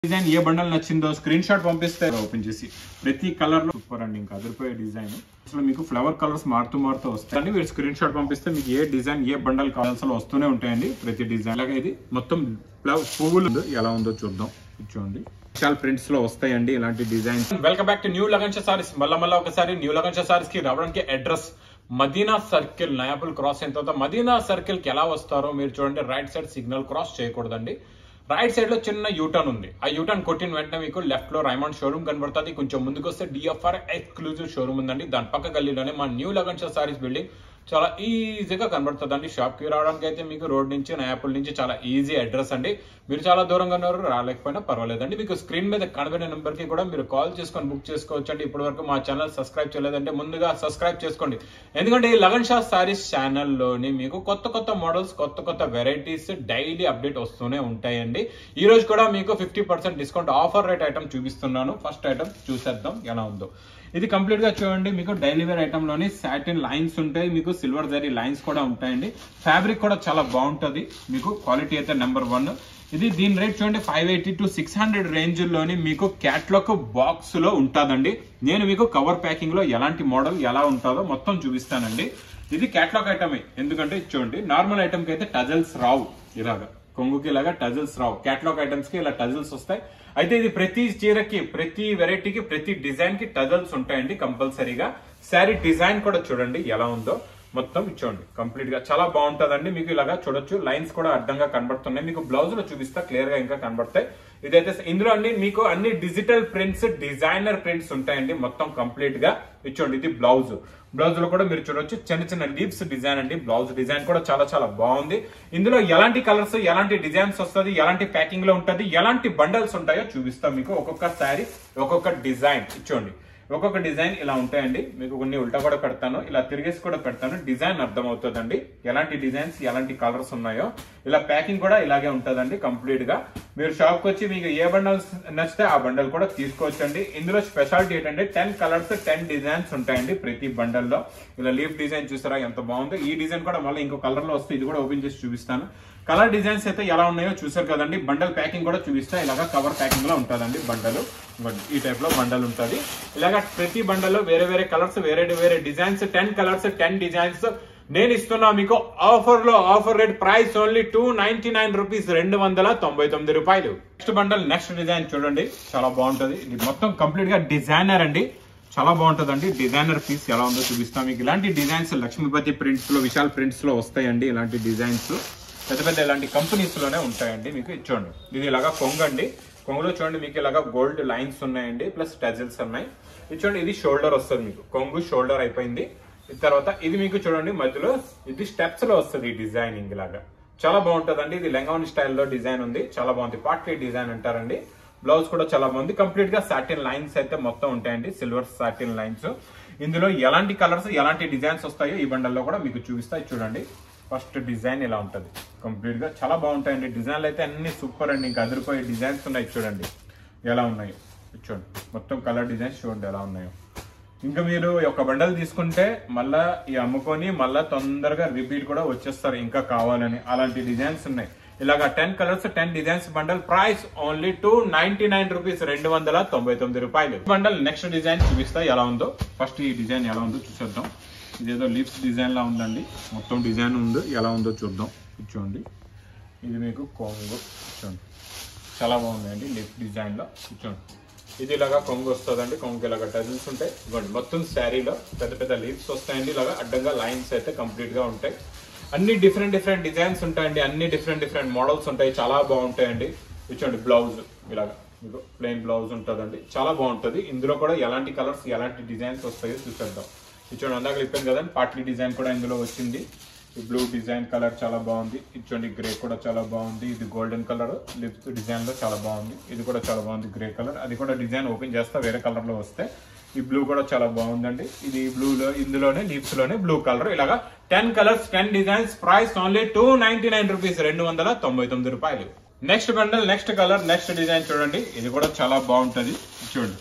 Design ఏ bundle నచ్చిందో screen shot పంపిస్తే ఓపెన్ చేసి ప్రతి కలర్ లో సూపర్ అండి ఇంకా అదిరిపోయే డిజైన్ అసలు మీకు ఫ్లవర్ కలర్స్ మారుతూ మారుతూ వస్తాయండి మీరు స్క్రీన్ షాట్ పంపిస్తే మీకు ఏ డిజైన్ ఏ బండల్ కావాల్సిన వస్తూనే ఉంటాయండి ప్రతి డిజైన్ అలాగే ఇది మొత్తం ఫ్లవర్ పువ్వులు ఉంది. ఎలా ఉందో చూద్దాం చూడండి చాలా ప్రింట్స్ లో వస్తాయండి ఇలాంటి designs welcome back to new Lagansha sarees మళ్ళా మళ్ళీ ఒకసారి న్యూ లగన్ష సారీస్ కి రావడానికి address Madina circle Nayapul cross అయిన తర్వాత మదీనా సర్కిల్ కి ఎలా వస్తారో మీరు చూడండి రైట్ సైడ్ సిగ్నల్ క్రాస్ చేయకూడదండి రైట్ సైడ్ లో చిన్న యూటర్న్ ఉంది ఆ యూటర్న్ కొట్టిన వెంటనే మీకు లెఫ్ట్ లో రైమండ్ షోరూమ్ కనబడుతుంది కొంచెం ముందుకు వస్తే డిఎఫ్ఆర్ ఎక్స్క్లూజివ్ షోరూమ్ ఉందండి దాని పక్క గల్లీలోనే మా న్యూ లగన్ సారీస్ బిల్డింగ్ చాలా ఈజీగా కనబడుతుంది అండి షాప్ కి రావడానికి అయితే మీకు రోడ్ నుంచి నయాపుల్ నుంచి చాలా ఈజీ అడ్రస్ అండి మీరు చాలా దూరంగా ఉన్నారు రాలేకపోయినా పర్వాలేదండి మీకు స్క్రీన్ మీద కనబడిన నెంబర్ కి కూడా మీరు కాల్ చేసుకొని బుక్ చేసుకోవచ్చు అండి ఇప్పటి వరకు మా ఛానల్ సబ్స్క్రైబ్ చేయలేదంటే ముందుగా సబ్స్క్రైబ్ చేసుకోండి ఎందుకంటే ఈ లగన్ షా సారీస్ ఛానల్లోని మీకు కొత్త కొత్త మోడల్స్ కొత్త కొత్త వెరైటీస్ డైలీ అప్డేట్ వస్తూనే ఉంటాయండి ఈ రోజు కూడా మీకు fifty percent discount offer rate item చూపిస్తున్నాను ఫస్ట్ ఐటమ్ చూసేద్దాం ఎలా ఉందో ఇది కంప్లీట్ గా చూడండి మీకు డైలీ వేర్ ఐటమ్ లోని సాటిన్ లైన్స్ ఉంటాయి మీకు సిల్వర్ జరీ లైన్స్ కూడా ఉంటాయండి ఫ్యాబ్రిక్ కూడా చాలా బాగుంటది మీకు క్వాలిటీ అయితే నెంబర్ వన్ ఇది దీని రేట్ చూడండి five eighty two six hundred range లోని మీకు క్యాట్లాగ్ బాక్స్ లో ఉంటుందండి నేను మీకు కవర్ ప్యాకింగ్ లో ఎలాంటి మోడల్ ఎలా ఉంటుందో మొత్తం చూపిస్తానండి ఇది క్యాట్లాగ్ ఐటమే ఎందుకంటే ఇది చూడండి నార్మల్ ఐటమ్ కి అయితే టజల్స్ రావు ఇలాగా కొంగుకి ఇలాగా టజల్స్ రావు క్యాట్లాగ్ ఐటమ్స్ కి ఇలా టజల్స్ వస్తాయి అయితే ఇది ప్రతి చీరకి ప్రతి వెరైటీకి ప్రతి డిజైన్ కి టజల్స్ ఉంటాయండి కంపల్సరీగా శారీ డిజైన్ కూడా చూడండి ఎలా ఉందో మొత్తం చూడండి కంప్లీట్ గా చాలా బాగుంటదండి మీకు ఇలాగా చూడొచ్చు లైన్స్ కూడా అడ్డంగా కనబడుతున్నాయి మీకు బ్లౌజ్ లో చూపిస్తా క్లియర్ గా ఇంకా కనబడతాయి ఇదైతే ఇందులో అన్ని మీకు అన్ని డిజిటల్ ప్రింట్స్ డిజైనర్ ప్రింట్స్ ఉంటాయండి మొత్తం కంప్లీట్ గా ఇచ్చోండి ఇది బ్లౌజ్ బ్లౌజ్ లో కూడా మీరు చూడొచ్చు చిన్న చిన్న లీవ్స్ డిజైన్ అండి బ్లౌజ్ డిజైన్ కూడా చాలా చాలా బాగుంది ఇందులో ఎలాంటి కలర్స్ ఎలాంటి డిజైన్స్ వస్తుంది ఎలాంటి ప్యాకింగ్ లో ఉంటది ఎలాంటి బండల్స్ ఉంటాయో చూపిస్తాం మీకు ఒక్కొక్క శారీ ఒక్కొక్క డిజైన్ ఇచ్చోండి ఒక్కొక్క డిజైన్ ఇలా ఉంటాయండి మీకు కొన్ని ఉల్టా కూడా పెడతాను ఇలా తిరిగేసి కూడా పెడతాను డిజైన్ అర్థం అవుతుందండి ఎలాంటి డిజైన్స్ ఎలాంటి కలర్స్ ఉన్నాయో ఇలా ప్యాకింగ్ కూడా ఇలాగే ఉంటుందండి కంప్లీట్ గా మీరు షాప్ కి వచ్చి మీకు ఏ బండల్స్ నచ్చితే ఆ బండల్ కూడా తీసుకోవచ్చండి ఇందులో స్పెషాలిటీ ఏంటంటే టెన్ కలర్స్ టెన్ డిజైన్స్ ఉంటాయండి ప్రతి బండల్లో ఇలా లీఫ్ డిజైన్ చూసారా ఎంత బాగుందో ఈ డిజైన్ కూడా మళ్ళీ ఇంకో కలర్ లో వస్తే ఇది కూడా ఓపెన్ చేసి చూపిస్తాను కలర్ డిజైన్స్ అయితే ఎలా ఉన్నాయో చూసారు కదండి బండల్ ప్యాకింగ్ కూడా చూపిస్తా ఇలాగా కవర్ ప్యాకింగ్ లో ఉంటుందండి బండలు ఇవ్వండి. ఈ టైప్ లో బండల్ ఉంటుంది ఇలాగా ప్రతి బండల్లో వేరే వేరే కలర్స్ వేరే వేరే designs ten colours ten designs నేను ఇస్తున్నా మీకు ఆఫర్ లో offer rate price only two ninety nine rupees రెండు వందల తొంభై తొమ్మిది రూపాయలు నెక్స్ట్ బండల్ నెక్స్ట్ డిజైన్ చూడండి చాలా బాగుంటది ఇది మొత్తం కంప్లీట్ గా డిజైనర్ అండి చాలా బాగుంటదండి డిజైనర్ పీస్ ఎలా ఉందో చూపిస్తాం మీకు ఇలాంటి డిజైన్స్ లక్ష్మీపతి ప్రింట్స్ లో విశాల్ ప్రింట్స్ లో వస్తాయండి ఇలాంటి డిజైన్స్ పెద్ద పెద్ద ఇలాంటి కంపెనీస్ లోనే ఉంటాయండి మీకు ఇది చూడండి ఇది ఇలాగా కొంగండి కొంగులో చూడండి మీకు ఇలాగా గోల్డ్ లైన్స్ ఉన్నాయండి ప్లస్ టజల్స్ ఉన్నాయి ఇది చూడండి ఇది షోల్డర్ వస్తుంది మీకు కొంగు షోల్డర్ అయిపోయింది ఇది తర్వాత ఇది మీకు చూడండి మధ్యలో ఇది స్టెప్స్ లో వస్తుంది ఈ డిజైనింగ్ లాగా చాలా బాగుంటదండి ఇది లెంగావన్ స్టైల్లో డిజైన్ ఉంది చాలా బాగుంది పార్టీ డిజైన్ అంటారండి బ్లౌజ్ కూడా చాలా బాగుంది కంప్లీట్ గా సాటిన్ లైన్స్ అయితే మొత్తం ఉంటాయండి సిల్వర్ సాటిన్ లైన్స్ ఇందులో ఎలాంటి కలర్స్ ఎలాంటి డిజైన్స్ వస్తాయో ఈ బండల్లో కూడా మీకు చూపిస్తాయి చూడండి ఫస్ట్ డిజైన్ ఇలా ఉంటది కంప్లీట్ గా చాలా బాగుంటాయండి డిజైన్లు అయితే అన్ని సూపర్ అండి ఇంకా అదిరిపోయే డిజైన్స్ ఉన్నాయి చూడండి ఎలా ఉన్నాయి చూడండి మొత్తం కలర్ డిజైన్స్ చూడండి ఎలా ఉన్నాయో ఇంకా మీరు ఒక బండల్ తీసుకుంటే మళ్ళా ఈ అమ్ముకొని మళ్ళా తొందరగా రిపీట్ కూడా వచ్చేస్తారు ఇంకా కావాలని అలాంటి డిజైన్స్ ఉన్నాయి ఇలాగా ten colours ten designs bundle price only two ninety nine rupees రెండు వందల తొంభై తొమ్మిది రూపాయలు బండల్ నెక్స్ట్ డిజైన్ చూపిస్తా ఎలా ఉందో ఫస్ట్ ఈ డిజైన్ ఎలా ఉందో చూసేద్దాం ఇదేదో లిప్స్ డిజైన్ లా ఉందండి మొత్తం డిజైన్ ఉంది ఎలా ఉందో చూద్దాం ఇది చూడండి ఇది మీకు కొంగు చూడండి చాలా బాగుందండి లిప్ డిజైన్ లో ఇది చూడండి ఇది ఇలాగా కొంగు వస్తుందండి కొంగు ఇలాగా టజిల్స్ ఉంటాయి ఇవ్వండి మొత్తం శారీలో పెద్ద పెద్ద లీవ్స్ వస్తాయండి ఇలాగా అడ్డంగా లైన్స్ అయితే కంప్లీట్ గా ఉంటాయి అన్ని డిఫరెంట్ డిఫరెంట్ డిజైన్స్ ఉంటాయండి అన్ని డిఫరెంట్ డిఫరెంట్ మోడల్స్ ఉంటాయి చాలా బాగుంటాయండి ఇది చూడండి బ్లౌజ్ ఇలాగా మీకు ప్లెయిన్ బ్లౌజ్ ఉంటుందండి చాలా బాగుంటుంది ఇందులో కూడా ఎలాంటి కలర్స్ ఎలాంటి డిజైన్స్ వస్తాయో చూసేద్దాం ఇది చూడండి అందాక చెప్పాను కదండి పార్టీ డిజైన్ కూడా ఇందులో వచ్చింది ఈ బ్లూ డిజైన్ కలర్ చాలా బాగుంది ఇది చూడండి గ్రే కూడా చాలా బాగుంది ఇది గోల్డెన్ కలర్ లిప్స్ డిజైన్ లో చాలా బాగుంది ఇది కూడా చాలా బాగుంది గ్రే కలర్ అది కూడా డిజైన్ ఓపెన్ చేస్తా వేరే కలర్ లో వస్తే ఈ బ్లూ కూడా చాలా బాగుందండి ఇది బ్లూలో ఇందులోనే లీప్స్ లోనే బ్లూ కలర్ ఇలాగా ten colours ten designs price only two ninety nine rupees రెండు వందల తొంభై తొమ్మిది రూపాయలు next bundle next colour next design చూడండి ఇది కూడా చాలా బాగుంటది చూడండి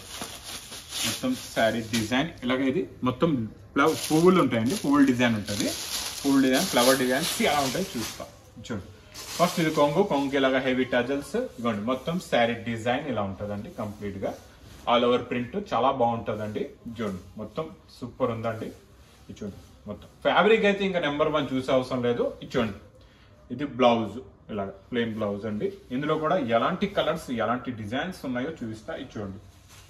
మొత్తం శారీ డిజైన్ ఇలాగ ఇది మొత్తం ఫ్లవర్ పువ్వులు ఉంటాయండి పువ్వుల డిజైన్ ఉంటుంది పువ్వుల డిజైన్ ఫ్లవర్ డిజైన్స్ ఎలా ఉంటాయి చూస్తాం చూడండి ఫస్ట్ ఇది కొంగు కొంగు ఇలాగా హెవీ టజల్స్ ఇదిగోండి మొత్తం శారీ డిజైన్ ఇలా ఉంటుందండి కంప్లీట్ గా ఆల్ ఓవర్ ప్రింట్ చాలా బాగుంటుందండి చూడండి మొత్తం సూపర్ ఉందండి ఇది చూడండి మొత్తం ఫ్యాబ్రిక్ అయితే ఇంకా నెంబర్ వన్ చూసే అవసరం లేదు ఇది చూడండి ఇది బ్లౌజ్ ఇలా ప్లెయిన్ బ్లౌజ్ అండి ఇందులో కూడా ఎలాంటి కలర్స్ ఎలాంటి డిజైన్స్ ఉన్నాయో చూపిస్తా ఇది చూడండి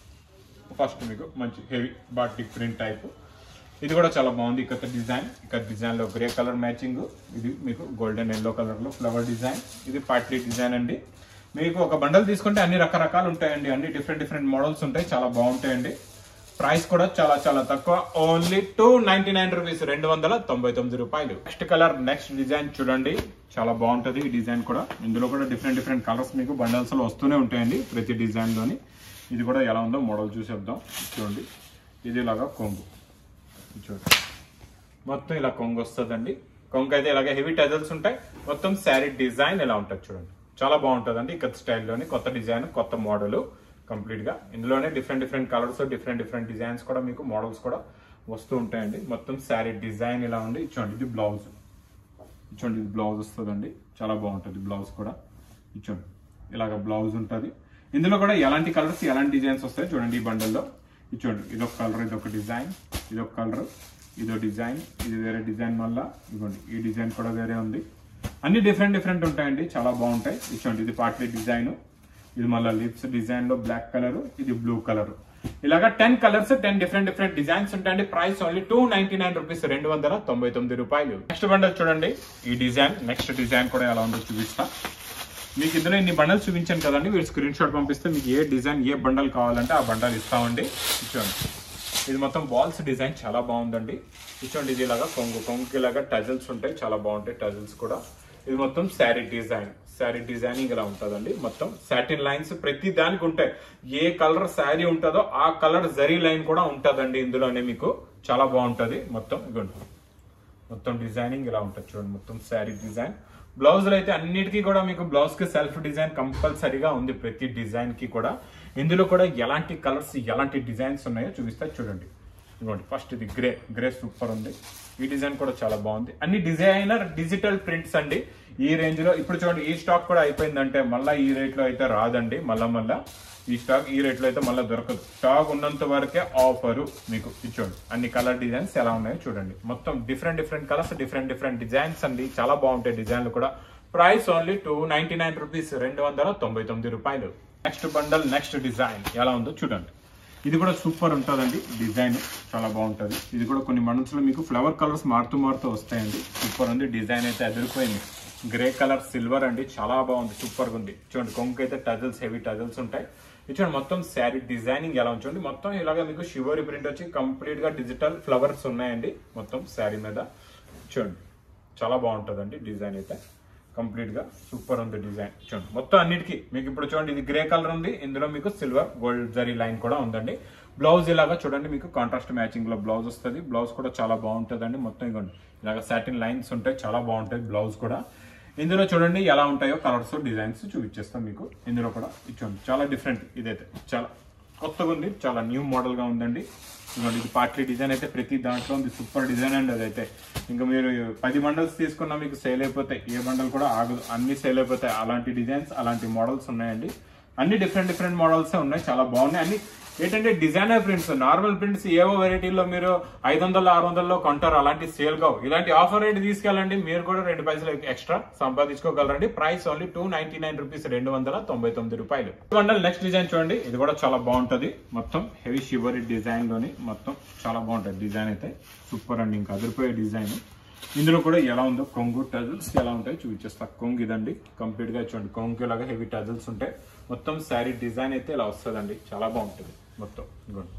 ఫస్ట్ మీకు మంచి హెవీ బాటిక్ ప్రింట్ టైప్ ఇది కూడా చాలా బాగుంది ఇక్కడ డిజైన్ ఇక్కడ డిజైన్ లో గ్రే కలర్ మ్యాచింగ్ ఇది మీకు గోల్డెన్ ఎల్లో కలర్ లో ఫ్లవర్ డిజైన్ ఇది పార్టీ డిజైన్ అండి మీకు ఒక బండల్ తీసుకుంటే అన్ని రకరకాలు ఉంటాయండి అన్ని డిఫరెంట్ డిఫరెంట్ మోడల్స్ ఉంటాయి చాలా బాగుంటాయండి ప్రైస్ కూడా చాలా చాలా తక్కువ only two ninety nine rupees రెండు వందల తొంభై తొమ్మిది రూపాయలు నెక్స్ట్ కలర్ నెక్స్ట్ డిజైన్ చూడండి చాలా బాగుంటది ఈ డిజైన్ కూడా ఇందులో కూడా డిఫరెంట్ డిఫరెంట్ కలర్స్ మీకు బండల్స్ లో వస్తూనే ఉంటాయండి ప్రతి డిజైన్ లోని ఇది కూడా ఎలా ఉందో మోడల్ చూసేద్దాం చూడండి ఇది ఇలాగా కొంగు ఇది చూడండి మొత్తం ఇలా కొంగు వస్తుందండి కొంగు అయితే ఇలాగ హెవీ టజల్స్ ఉంటాయి మొత్తం శారీ డిజైన్ ఇలా ఉంటుంది చూడండి చాలా బాగుంటుందండి ఇక స్టైల్లోని కొత్త డిజైన్ కొత్త మోడల్ కంప్లీట్ గా ఇందులోనే different different colours different different designs కూడా మీకు మోడల్స్ కూడా వస్తూ ఉంటాయండి మొత్తం శారీ డిజైన్ ఇలా ఉంది ఇచ్చోండి ఇది బ్లౌజ్ ఇచ్చోండి ఇది బ్లౌజ్ వస్తుందండి చాలా బాగుంటుంది బ్లౌజ్ కూడా ఇచ్చోండి ఇలాగ బ్లౌజ్ ఉంటుంది ఇందులో కూడా ఎలాంటి కలర్స్ ఎలాంటి డిజైన్స్ వస్తాయి చూడండి ఈ బండల్లో ఇది చూడండి ఇదొక కలర్ ఇదొక డిజైన్ ఇదొక కలర్ ఇదో డిజైన్ ఇది వేరే డిజైన్ మళ్ళా ఇదిగోండి ఈ డిజైన్ కూడా వేరే ఉంది అన్ని డిఫరెంట్ డిఫరెంట్ ఉంటాయండి చాలా బాగుంటాయి ఇచ్చోండి ఇది పార్టీ డిజైన్ ఇది మళ్ళీ లిప్స్ డిజైన్ లో బ్లాక్ కలర్ ఇది బ్లూ కలర్ ఇలాగా ten colours ten different different designs ఉంటాయండి price only two ninety nine rupees రెండు వందల తొంభై తొమ్మిది రూపాయలు నెక్స్ట్ బండల్ చూడండి ఈ డిజైన్ నెక్స్ట్ డిజైన్ కూడా ఎలా ఉందో చూపిస్తా మీకు ఇందులో ఇన్ని బండల్స్ చూపించాను కదండి మీరు స్క్రీన్ షాట్ పంపిస్తే మీకు ఏ డిజైన్ ఏ బండల్ కావాలంటే ఆ బండల్ ఇస్తామండి ఇచ్చోండి ఇది మొత్తం బాల్స్ డిజైన్ చాలా బాగుందండి ఇచ్చోండి ఇది ఇలాగా కొంగు కొంగుకి ఇలాగా టజల్స్ ఉంటాయి చాలా బాగుంటాయి టజల్స్ కూడా ఇది మొత్తం శారీ డిజైన్ శారీ డిజైనింగ్ ఇలా ఉంటుందండి మొత్తం సాటిన్ లైన్స్ ప్రతి దానికి ఉంటాయి ఏ కలర్ శారీ ఉంటుందో ఆ కలర్ జరీ లైన్ కూడా ఉంటుందండి ఇందులోనే మీకు చాలా బాగుంటది మొత్తం ఇదిగోండి మొత్తం డిజైనింగ్ ఇలా ఉంటుంది చూడండి మొత్తం శారీ డిజైన్ బ్లౌజులు అయితే అన్నిటికీ కూడా మీకు బ్లౌజ్ కి సెల్ఫ్ డిజైన్ కంపల్సరీగా ఉంది ప్రతి డిజైన్ కి కూడా ఇందులో కూడా ఎలాంటి కలర్స్ ఎలాంటి డిజైన్స్ ఉన్నాయో చూపిస్తా చూడండి ఇదిగోండి ఫస్ట్ ఇది గ్రే గ్రే సూపర్ ఉంది ఈ డిజైన్ కూడా చాలా బాగుంది అన్ని డిజైనర్ డిజిటల్ ప్రింట్స్ అండి ఈ రేంజ్ లో ఇప్పుడు చూడండి ఈ స్టాక్ కూడా అయిపోయిందంటే మళ్ళీ ఈ రేట్ లో అయితే రాదండి మళ్ళా మళ్ళా ఈ స్టాక్ ఈ రేట్లో అయితే మళ్ళీ దొరకదు స్టాక్ ఉన్నంత వరకే ఆఫర్ మీకు ఇచ్చోండి అన్ని కలర్ డిజైన్స్ ఎలా ఉన్నాయో చూడండి మొత్తం different different colours different different designs అండి చాలా బాగుంటాయి డిజైన్లు కూడా price only two ninety nine rupees రెండు వందల తొంభై తొమ్మిది రూపాయలు నెక్స్ట్ బండల్ నెక్స్ట్ డిజైన్ ఎలా ఉందో చూడండి ఇది కూడా సూపర్ ఉంటుందండి డిజైన్ చాలా బాగుంటుంది ఇది కూడా కొన్ని మండల్స్ లో మీకు ఫ్లవర్ కలర్స్ మారుతూ మారుతూ వస్తాయండి సూపర్ ఉంది డిజైన్ అయితే అదిరిపోయింది గ్రే కలర్ సిల్వర్ అండి చాలా బాగుంది సూపర్ గా ఉంది చూడండి కొంగు అయితే టజల్స్ హెవీ టజల్స్ ఉంటాయి ఇది చూడండి మొత్తం శారీ డిజైనింగ్ ఎలా ఉంచండి మొత్తం ఇలాగ మీకు షివరీ ప్రింట్ వచ్చి కంప్లీట్ గా డిజిటల్ ఫ్లవర్స్ ఉన్నాయండి మొత్తం శారీ మీద చూడండి చాలా బాగుంటుందండి డిజైన్ అయితే కంప్లీట్ గా సూపర్ ఉంది డిజైన్ చూడండి మొత్తం అన్నిటికీ మీకు ఇప్పుడు చూడండి ఇది గ్రే కలర్ ఉంది ఇందులో మీకు సిల్వర్ గోల్డ్ జరీ లైన్ కూడా ఉందండి బ్లౌజ్ ఇలాగా చూడండి మీకు కాంట్రాస్ట్ మ్యాచింగ్ లో బ్లౌజ్ వస్తుంది బ్లౌజ్ కూడా చాలా బాగుంటుందండి మొత్తం ఇవ్వండి ఇలాగ సాటిన్ లైన్స్ ఉంటాయి చాలా బాగుంటాయి బ్లౌజ్ కూడా ఇందులో చూడండి ఎలా ఉంటాయో కలర్స్ డిజైన్స్ చూపించేస్తాం మీకు ఇందులో కూడా ఇచ్చోండి చాలా డిఫరెంట్ ఇదైతే చాలా కొత్తగా ఉంది చాలా న్యూ మోడల్ గా ఉందండి ఇదిగోండి ఇది పార్ట్లీ డిజైన్ అయితే ప్రతి దాంట్లో ఉంది సూపర్ డిజైన్ అండి అదైతే ఇంకా మీరు పది బండల్స్ తీసుకున్నా మీకు సేల్ అయిపోతాయి ఏ బండల్ కూడా ఆగదు అన్ని సేల్ అయిపోతాయి అలాంటి డిజైన్స్ అలాంటి మోడల్స్ ఉన్నాయండి అన్ని డిఫరెంట్ డిఫరెంట్ మోడల్స్ ఉన్నాయి చాలా బాగున్నాయి అన్ని ఏంటంటే డిజైనర్ ప్రింట్స్ నార్మల్ ప్రింట్స్ ఏవో వెరైటీలో మీరు ఐదు వందల ఆరు వందల్లో కొంటారు అలాంటి సేల్ కావు ఇలాంటి ఆఫర్ రేట్ తీసుకెళ్ళండి మీరు కూడా రెండు పైసలు ఎక్స్ట్రా సంపాదించుకోగలరండి price only two ninety nine rupees రెండు వందల తొంభై తొమ్మిది రూపాయలు వండల్ నెక్స్ట్ డిజైన్ చూడండి ఇది కూడా చాలా బాగుంటది మొత్తం హెవీ షివరీ డిజైన్ లోని మొత్తం చాలా బాగుంటది డిజైన్ అయితే సూపర్ అండి ఇంకా అదిరిపోయే డిజైన్ ఇందులో కూడా ఎలా ఉందో కొంగు టజల్స్ ఎలా ఉంటాయి చూపించేస్తా కొంగు ఇదండి కంప్లీట్ గా చూడండి కొంగు లాగా హెవీ టజల్స్ ఉంటాయి మొత్తం శారీ డిజైన్ అయితే ఇలా వస్తుందండి చాలా బాగుంటుంది మొత్తం ఇదిగోండి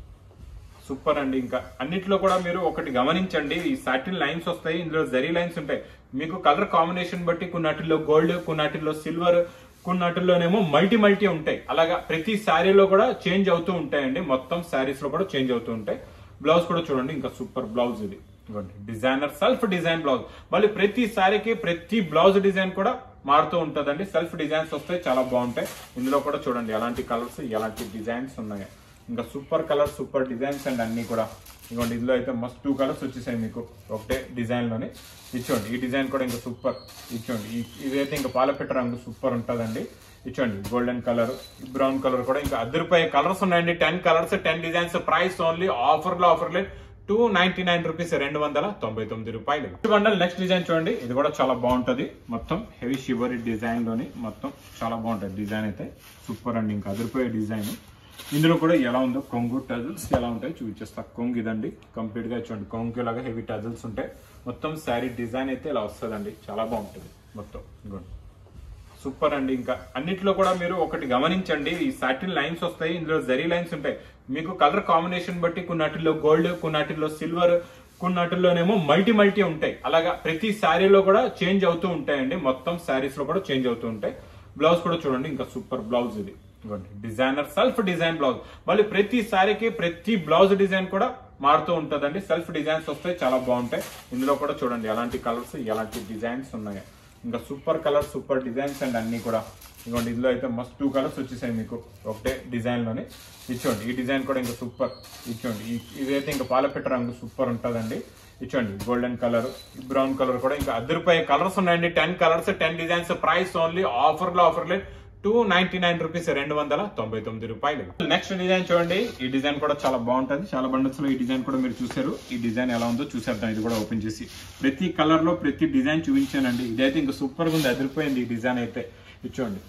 సూపర్ అండి ఇంకా అన్నిట్లో కూడా మీరు ఒకటి గమనించండి ఈ సాటిన్ లైన్స్ వస్తాయి ఇందులో జరీ లైన్స్ ఉంటాయి మీకు కలర్ కాంబినేషన్ బట్టి కొన్నిటిల్లో గోల్డ్ కొన్నిటిల్లో సిల్వర్ కొన్నిటిల్లోనేమో మల్టీ మల్టీ ఉంటాయి అలాగా ప్రతి శారీలో కూడా చేంజ్ అవుతూ ఉంటాయండి మొత్తం శారీస్ లో కూడా చేంజ్ అవుతూ ఉంటాయి బ్లౌజ్ కూడా చూడండి ఇంకా సూపర్ బ్లౌజ్ ఇది ఇదిగోండి డిజైనర్ సెల్ఫ్ డిజైన్ బ్లౌజ్ మళ్ళీ ప్రతి శారీకి ప్రతి బ్లౌజ్ డిజైన్ కూడా మారుతూ ఉంటుందండి సెల్ఫ్ డిజైన్స్ వస్తాయి చాలా బాగుంటాయి ఇందులో కూడా చూడండి ఎలాంటి కలర్స్ ఎలాంటి డిజైన్స్ ఉన్నాయి ఇంకా super colour super designs and అన్ని కూడా ఇదిగోండి ఇందులో అయితే మస్తు టూ కలర్స్ వచ్చేసాయి మీకు ఒకటే డిజైన్ లోనే ఇచ్చోండి ఈ డిజైన్ కూడా ఇంకా సూపర్ ఇచ్చోండి ఈ- ఇదైతే ఇంకా పాలపెట్ట రంగు సూపర్ ఉంటుందండి ఇచ్చోండి గోల్డెన్ కలర్ బ్రౌన్ కలర్ కూడా ఇంకా అద్దరిపోయే కలర్స్ ఉన్నాయండి ten colours ten designs price only offer లో ఆఫర్ లేదు టూ నైన్టీ నైన్ రూపీస్ రెండు వందల తొంభై తొమ్మిది రూపాయలు బండల్ నెక్స్ట్ డిజైన్ చూడండి ఇది కూడా చాలా బాగుంటది మొత్తం హెవీ షివరీ డిజైన్ లోని మొత్తం చాలా బాగుంటది డిజైన్ అయితే సూపర్ అండి ఇంకా అదిరిపోయే డిజైన్ ఇందులో కూడా ఎలా ఉందో కొంగు టజల్స్ ఎలా ఉంటాయి చూపించేస్తా కొంగు ఇదండి కంప్లీట్ గా చూడండి కొంగు లాగా హెవీ టజల్స్ ఉంటాయి మొత్తం శారీ డిజైన్ అయితే ఇలా వస్తుందండి చాలా బాగుంటుంది మొత్తం ఇదిగోండి సూపర్ అండి ఇంకా అన్నిట్లో కూడా మీరు ఒకటి గమనించండి ఈ సాటిన్ లైన్స్ వస్తాయి ఇందులో జరీ లైన్స్ ఉంటాయి మీకు కలర్ కాంబినేషన్ బట్టి కొన్నిటిలో గోల్డ్ కొన్నిటిలో సిల్వర్ కొన్నిటిలోనేమో మల్టీ మల్టీ ఉంటాయి అలాగా ప్రతి శారీలో కూడా చేంజ్ అవుతూ ఉంటాయండి మొత్తం శారీస్ లో కూడా చేంజ్ అవుతూ ఉంటాయి బ్లౌజ్ కూడా చూడండి ఇంకా సూపర్ బ్లౌజ్ ఇది ఇదిగోండి డిజైనర్ సెల్ఫ్ డిజైన్ బ్లౌజ్ మళ్ళీ ప్రతి శారీకి ప్రతి బ్లౌజ్ డిజైన్ కూడా మారుతూ ఉంటుందండి సెల్ఫ్ డిజైన్స్ వస్తాయి చాలా బాగుంటాయి ఇందులో కూడా చూడండి ఎలాంటి కలర్స్ ఎలాంటి డిజైన్స్ ఉన్నాయి ఇంకా super colour super designs and అన్ని కూడా ఇదిగోండి ఇందులో అయితే మస్తు టూ కలర్స్ వచ్చేసాయి మీకు ఒకటే డిజైన్ లోనే ఇచ్చోండి ఈ డిజైన్ కూడా ఇంకా సూపర్ ఇచ్చోండి ఈ- ఇదైతే ఇంకా పాలపెట్ట రంగు సూపర్ ఉంటుందండి ఇచ్చోండి గోల్డెన్ కలర్ బ్రౌన్ కలర్ కూడా ఇంకా అద్దరిపోయే కలర్స్ ఉన్నాయండి ten colours ten designs price only offer లో ఆఫర్ లేదు టూ నైన్టీ నైన్ రూపీస్ రెండు వందల తొంభై తొమ్మిది రూపాయలు నెక్స్ట్ డిజైన్ చూడండి ఈ డిజైన్ కూడా చాలా బాగుంటుంది చాలా బండల్స్ లో ఈ డిజైన్ కూడా మీరు చూసారు ఈ డిజైన్ ఎలా ఉందో చూసేద్దాం ఇది కూడా ఓపెన్ చేసి ప్రతి కలర్ లో ప్రతి డిజైన్ చూపించానండి ఇదైతే ఇంకా సూపర్ గా ఉంది అదిరిపోయింది ఈ డిజైన్ అయితే ఇచ్చోండి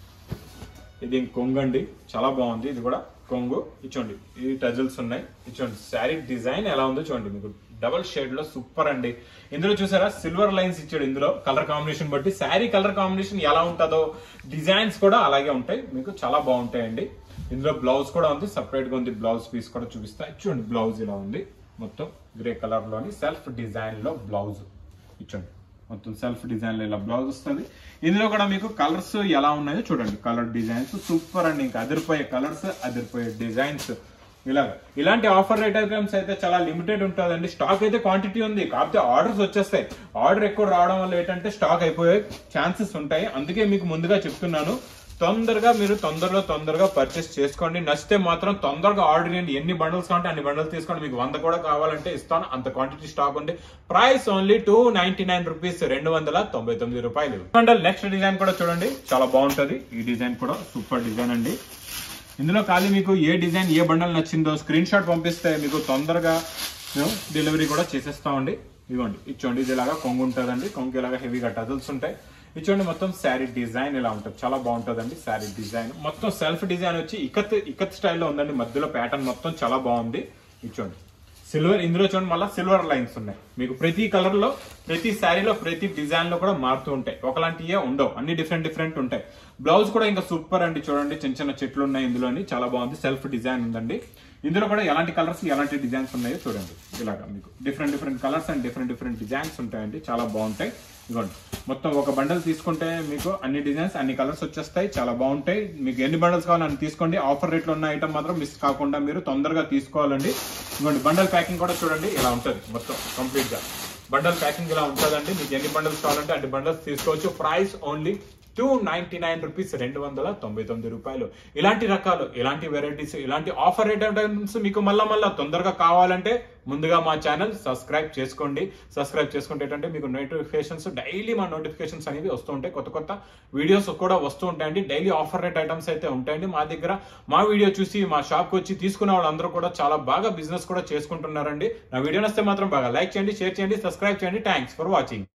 ఇది ఇంక కొంగు అండి చాలా బాగుంది ఇది కూడా కొంగు ఇచ్చోండి ఈ టజల్స్ ఉన్నాయి ఇచ్చోండి శారీ డిజైన్ ఎలా ఉందో చూడండి మీకు డబల్ షేడ్ లో సూపర్ అండి ఇందులో చూసారా సిల్వర్ లైన్స్ ఇచ్చాడు ఇందులో కలర్ కాంబినేషన్ బట్టి శారీ కలర్ కాంబినేషన్ ఎలా ఉంటుందో డిజైన్స్ కూడా అలాగే ఉంటాయి మీకు చాలా బాగుంటాయండి ఇందులో బ్లౌజ్ కూడా ఉంది సపరేట్ గా ఉంది బ్లౌజ్ పీస్ కూడా చూపిస్తా చూడండి బ్లౌజ్ ఇలా ఉంది మొత్తం గ్రే కలర్ లోని సెల్ఫ్ డిజైన్ లో బ్లౌజ్ ఇచ్చండి మొత్తం సెల్ఫ్ డిజైన్ లో ఇలా బ్లౌజ్ వస్తుంది ఇందులో కూడా మీకు కలర్స్ ఎలా ఉన్నాయో చూడండి కలర్ డిజైన్స్ సూపర్ అండి ఇంకా అదిరిపోయే కలర్స్ అదిరిపోయే డిజైన్స్ ఇలా ఇలాంటి ఆఫర్ రేట్ ఐటమ్స్ అయితే చాలా లిమిటెడ్ ఉంటుందండి స్టాక్ అయితే క్వాంటిటీ ఉంది కాకపోతే ఆర్డర్స్ వచ్చేస్తాయి ఆర్డర్ ఎక్కువ రావడం వల్ల ఏంటంటే స్టాక్ అయిపోయే ఛాన్సెస్ ఉంటాయి అందుకే మీకు ముందుగా చెప్తున్నాను తొందరగా మీరు తొందరలో తొందరగా పర్చేస్ చేసుకోండి నచ్చితే మాత్రం తొందరగా ఆర్డర్ చేయండి ఎన్ని బండల్స్ కావాలంటే అన్ని బండల్స్ తీసుకోండి మీకు వంద కూడా కావాలంటే ఇస్తాను అంత క్వాంటిటీ స్టాక్ ఉంది price only two ninety nine rupees రెండు వందల తొంభై తొమ్మిది రూపాయలు బండల్ నెక్స్ట్ డిజైన్ కూడా చూడండి చాలా బాగుంటది ఈ డిజైన్ కూడా సూపర్ డిజైన్ అండి ఇందులో ఖాళీ మీకు ఏ డిజైన్ ఏ బండల్ నచ్చిందో స్క్రీన్ షాట్ పంపిస్తే మీకు తొందరగా మేము డెలివరీ కూడా చేసేస్తామండి ఇదిగోండి ఇచ్చోండి ఇది ఇలాగా కొంగు ఉంటుందండి కొంగు ఇలాగా హెవీగా టజల్స్ ఉంటాయి ఇచ్చోండి మొత్తం శారీ డిజైన్ ఇలా ఉంటుంది చాలా బాగుంటుందండి శారీ డిజైన్ మొత్తం సెల్ఫ్ డిజైన్ వచ్చి ఇకత్ ఇకత్ స్టైల్లో ఉందండి మధ్యలో ప్యాటర్న్ మొత్తం చాలా బాగుంది ఇచ్చోండి సిల్వర్ ఇందులో చూడండి మళ్ళీ సిల్వర్ లైన్స్ ఉన్నాయి మీకు ప్రతి కలర్ లో ప్రతి శారీలో ప్రతి డిజైన్ లో కూడా మారుతూ ఉంటాయి ఒకలాంటివే ఉండవు అన్ని డిఫరెంట్ డిఫరెంట్ ఉంటాయి బ్లౌజ్ కూడా ఇంకా సూపర్ అండి చూడండి చిన్న చిన్న చెట్లు ఉన్నాయి ఇందులోని చాలా బాగుంది సెల్ఫ్ డిజైన్ ఉందండి ఇందులో కూడా ఎలాంటి కలర్స్ ఎలాంటి డిజైన్స్ ఉన్నాయో చూడండి ఇలాగా మీకు different different colours and different different designs ఉంటాయండి చాలా బాగుంటాయి ఇదిగోండి మొత్తం ఒక బండల్ తీసుకుంటే మీకు అన్ని డిజైన్స్ అన్ని కలర్స్ వచ్చేస్తాయి చాలా బాగుంటాయి మీకు ఎన్ని బండల్స్ కావాలో అన్ని తీసుకోండి ఆఫర్ రేట్లో ఉన్న ఐటమ్ మాత్రం మిస్ కాకుండా మీరు తొందరగా తీసుకోవాలండి ఇదిగోండి బండల్ ప్యాకింగ్ కూడా చూడండి ఇలా ఉంటుంది మొత్తం కంప్లీట్ గా బండల్ ప్యాకింగ్ ఇలా ఉంటుందండి మీకు ఎన్ని బండల్స్ కావాలంటే అన్ని బండల్స్ తీసుకోవచ్చు price only two ninety nine rupees రెండు వందల తొంభై తొమ్మిది రూపాయలు ఇలాంటి రకాలు ఇలాంటి వెరైటీస్ ఇలాంటి ఆఫర్ రేట్ ఐటమ్స్ మీకు మళ్ళా మళ్ళా తొందరగా కావాలంటే ముందుగా మా ఛానల్ సబ్స్క్రైబ్ చేసుకోండి సబ్స్క్రైబ్ చేసుకుంటే ఏంటంటే మీకు నోటిఫికేషన్స్ డైలీ మా నోటిఫికేషన్స్ అనేవి వస్తూ ఉంటాయి కొత్త కొత్త వీడియోస్ కూడా వస్తూ ఉంటాయండి డైలీ ఆఫర్ రేట్ ఐటమ్స్ అయితే ఉంటాయండి మా దగ్గర మా వీడియో చూసి మా షాప్కి వచ్చి తీసుకునే వాళ్ళందరూ కూడా చాలా బాగా బిజినెస్ కూడా చేసుకుంటున్నారండి నా వీడియో నస్తే మాత్రం బాగా లైక్ చేయండి షేర్ చేయండి సబ్స్క్రైబ్ చేయండి థ్యాంక్స్ ఫర్ వాచింగ్